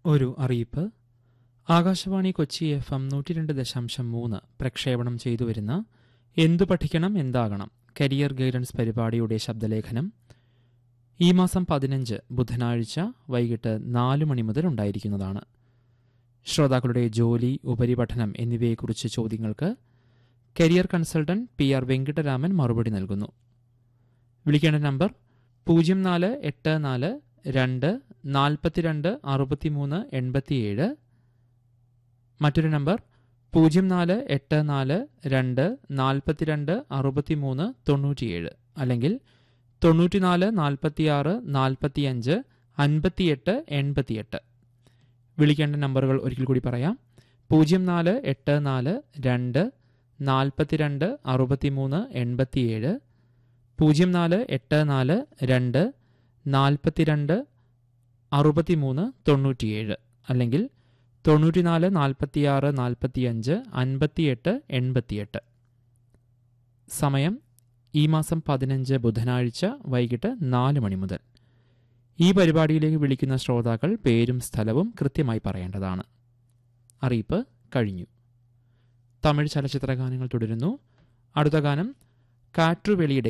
ഒരു അറിയിപ്പ് Akashvani Kochi F M നൂറ്റി രണ്ട് ദശാംശം മൂന്ന് പ്രക്ഷേപണം ചെയ്തു വരുന്ന എന്തു പഠിക്കണം എന്താകണം കരിയർ ഗൈഡൻസ് പരിപാടിയുടെ ശബ്ദലേഖനം ഈ മാസം പതിനഞ്ച് ബുധനാഴ്ച വൈകിട്ട് നാല് മണി മുതൽ ഉണ്ടായിരിക്കുന്നതാണ് ശ്രോതാക്കളുടെ ജോലി ഉപരിപഠനം എന്നിവയെക്കുറിച്ച് ചോദ്യങ്ങൾക്ക് career consultant P R Venkataraman മറുപടി നൽകുന്നു വിളിക്കേണ്ട നമ്പർ പൂജ്യം നാല് എട്ട് നാല് രണ്ട് നാൽപ്പത്തിരണ്ട് അറുപത്തിമൂന്ന് എൺപത്തിയേഴ് മറ്റൊരു നമ്പർ പൂജ്യം നാല് എട്ട് നാല് രണ്ട് നാൽപ്പത്തിരണ്ട് അറുപത്തിമൂന്ന് തൊണ്ണൂറ്റിയേഴ് അല്ലെങ്കിൽ തൊണ്ണൂറ്റിനാല് നാൽപ്പത്തിയാറ് നാൽപ്പത്തിയഞ്ച് അൻപത്തിയെട്ട് എൺപത്തിയെട്ട് വിളിക്കേണ്ട നമ്പറുകൾ ഒരിക്കൽ കൂടി പറയാം പൂജ്യം നാല് എട്ട് നാല് രണ്ട് നാൽപ്പത്തിരണ്ട് അറുപത്തിമൂന്ന് എൺപത്തിയേഴ് പൂജ്യം നാല് എട്ട് നാല് രണ്ട് നാൽപ്പത്തിരണ്ട് അറുപത്തിമൂന്ന് തൊണ്ണൂറ്റിയേഴ് അല്ലെങ്കിൽ തൊണ്ണൂറ്റിനാല് നാൽപ്പത്തിയാറ് നാൽപ്പത്തിയഞ്ച് അൻപത്തിയെട്ട് എൺപത്തിയെട്ട് സമയം ഈ മാസം പതിനഞ്ച് ബുധനാഴ്ച വൈകിട്ട് നാല് മണി മുതൽ ഈ പരിപാടിയിലേക്ക് വിളിക്കുന്ന ശ്രോതാക്കൾ പേരും സ്ഥലവും കൃത്യമായി പറയേണ്ടതാണ് അറിയിപ്പ് കഴിഞ്ഞു തമിഴ് ചലച്ചിത്ര ഗാനങ്ങൾ തുടരുന്നു അടുത്ത ഗാനം കാറ്റുവെളിയുടെ